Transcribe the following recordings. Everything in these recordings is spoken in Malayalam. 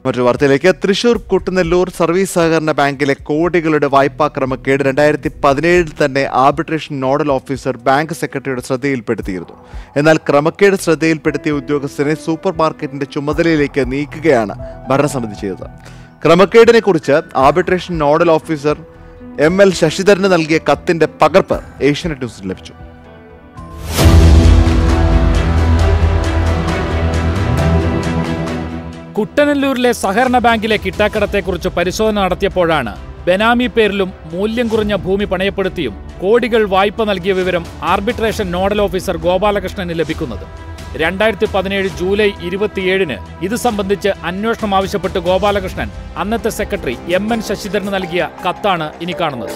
മറ്റൊരു വാർത്തയിലേക്ക് തൃശൂർ കുട്ടനെല്ലൂർ സർവീസ് സഹകരണ ബാങ്കിലെ കോടികളുടെ വായ്പാ ക്രമക്കേട് രണ്ടായിരത്തി പതിനേഴിൽ തന്നെ ആർബിട്രേഷൻ നോഡൽ ഓഫീസർ ബാങ്ക് സെക്രട്ടറിയുടെ ശ്രദ്ധയിൽപ്പെടുത്തിയിരുന്നു എന്നാൽ ക്രമക്കേട് ശ്രദ്ധയിൽപ്പെടുത്തിയ ഉദ്യോഗസ്ഥനെ സൂപ്പർ മാർക്കറ്റിന്റെ ചുമതലയിലേക്ക് നീക്കുകയാണ് ഭരണസമിതി ചെയ്തത് ക്രമക്കേടിനെ കുറിച്ച് arbitration nodal officer M L ശശിധരന് നൽകിയ കത്തിന്റെ പകർപ്പ് ഏഷ്യാനെറ്റ് ന്യൂസിന് ലഭിച്ചു കുട്ടനല്ലൂരിലെ സഹകരണ ബാങ്കിലെ കിട്ടാക്കടത്തെക്കുറിച്ച് പരിശോധന നടത്തിയപ്പോഴാണ് ബെനാമി പേരിലും മൂല്യം കുറഞ്ഞ ഭൂമി പണയപ്പെടുത്തിയും കോടികൾ വായ്പ നൽകിയ വിവരം ആർബിട്രേഷൻ നോഡൽ ഓഫീസർ ഗോപാലകൃഷ്ണന് ലഭിക്കുന്നത് രണ്ടായിരത്തി പതിനേഴ് ജൂലൈ ഇരുപത്തിയേഴിന് ഇത് സംബന്ധിച്ച് അന്വേഷണം ആവശ്യപ്പെട്ട് ഗോപാലകൃഷ്ണൻ അന്നത്തെ സെക്രട്ടറി എം എൻ ശശിധരന് നൽകിയ കത്താണ് ഇനി കാണുന്നത്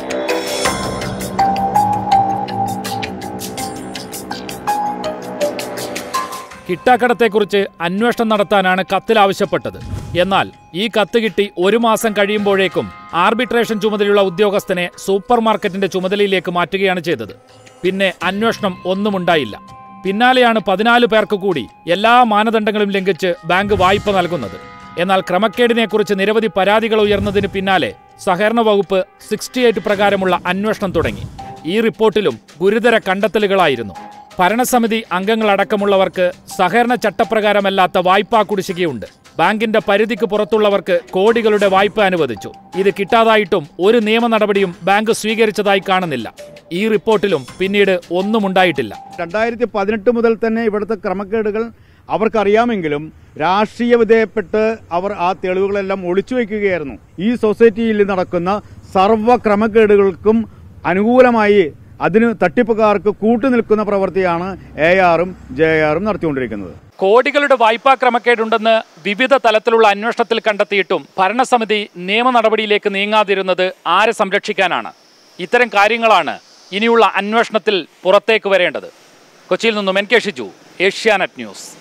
കിട്ടാക്കടത്തെക്കുറിച്ച് അന്വേഷണം നടത്താനാണ് കത്തിൽ ആവശ്യപ്പെട്ടത് എന്നാൽ ഈ കത്ത് കിട്ടി ഒരു മാസം കഴിയുമ്പോഴേക്കും ആർബിട്രേഷൻ ചുമതലയുള്ള ഉദ്യോഗസ്ഥനെ സൂപ്പർ മാർക്കറ്റിന്റെ ചുമതലയിലേക്ക് മാറ്റുകയാണ് ചെയ്തത് പിന്നെ അന്വേഷണം ഒന്നുമുണ്ടായില്ല പിന്നാലെയാണ് പതിനാല് പേർക്ക് കൂടി എല്ലാ മാനദണ്ഡങ്ങളും ലംഘിച്ച് ബാങ്ക് വായ്പ നൽകുന്നത് എന്നാൽ ക്രമക്കേടിനെക്കുറിച്ച് നിരവധി പരാതികൾ ഉയർന്നതിന് പിന്നാലെ സഹകരണ വകുപ്പ് സിക്സ്റ്റി എയ്റ്റ് പ്രകാരമുള്ള അന്വേഷണം തുടങ്ങി ഈ റിപ്പോർട്ടിലും ഗുരുതര കണ്ടെത്തലുകളായിരുന്നു ഭരണസമിതി അംഗങ്ങളടക്കമുള്ളവർക്ക് സഹകരണ ചട്ടപ്രകാരമല്ലാത്ത വായ്പാ കുടിശ്ശികയുണ്ട് ബാങ്കിന്റെ പരിധിക്ക് പുറത്തുള്ളവർക്ക് കോടികളുടെ വായ്പ അനുവദിച്ചു ഇത് കിട്ടാതായിട്ടും ഒരു നിയമ നടപടിയും ബാങ്ക് സ്വീകരിച്ചതായി കാണുന്നില്ല ഈ റിപ്പോർട്ടിലും പിന്നീട് ഒന്നുമുണ്ടായിട്ടില്ല രണ്ടായിരത്തി പതിനെട്ട് മുതൽ തന്നെ ഇവിടുത്തെ ക്രമക്കേടുകൾ അവർക്കറിയാമെങ്കിലും രാഷ്ട്രീയ വിധേയപ്പെട്ട് അവർ ആ തെളിവുകളെല്ലാം ഒളിച്ചു വയ്ക്കുകയായിരുന്നു ഈ സൊസൈറ്റിയിൽ നടക്കുന്ന സർവ്വ ക്രമക്കേടുകൾക്കും അനുകൂലമായി അതിന് തട്ടിപ്പുകാർക്ക് കൂട്ടുനിൽക്കുന്ന പ്രവൃത്തിയാണ് എ ആറും ജെ ആറും നടത്തിക്കൊണ്ടിരിക്കുന്നത് കോടികളുടെ വായ്പാ ക്രമക്കേടുണ്ടെന്ന് വിവിധ തലത്തിലുള്ള അന്വേഷണത്തിൽ കണ്ടെത്തിയിട്ടും ഭരണസമിതി നിയമ നടപടിയിലേക്ക് നീങ്ങാതിരുന്നത് ആരെ സംരക്ഷിക്കാനാണ് ഇത്തരം കാര്യങ്ങളാണ് ഇനിയുള്ള അന്വേഷണത്തിൽ പുറത്തേക്ക് വരേണ്ടത് കൊച്ചിയിൽ നിന്നും N K Shiju Asianet news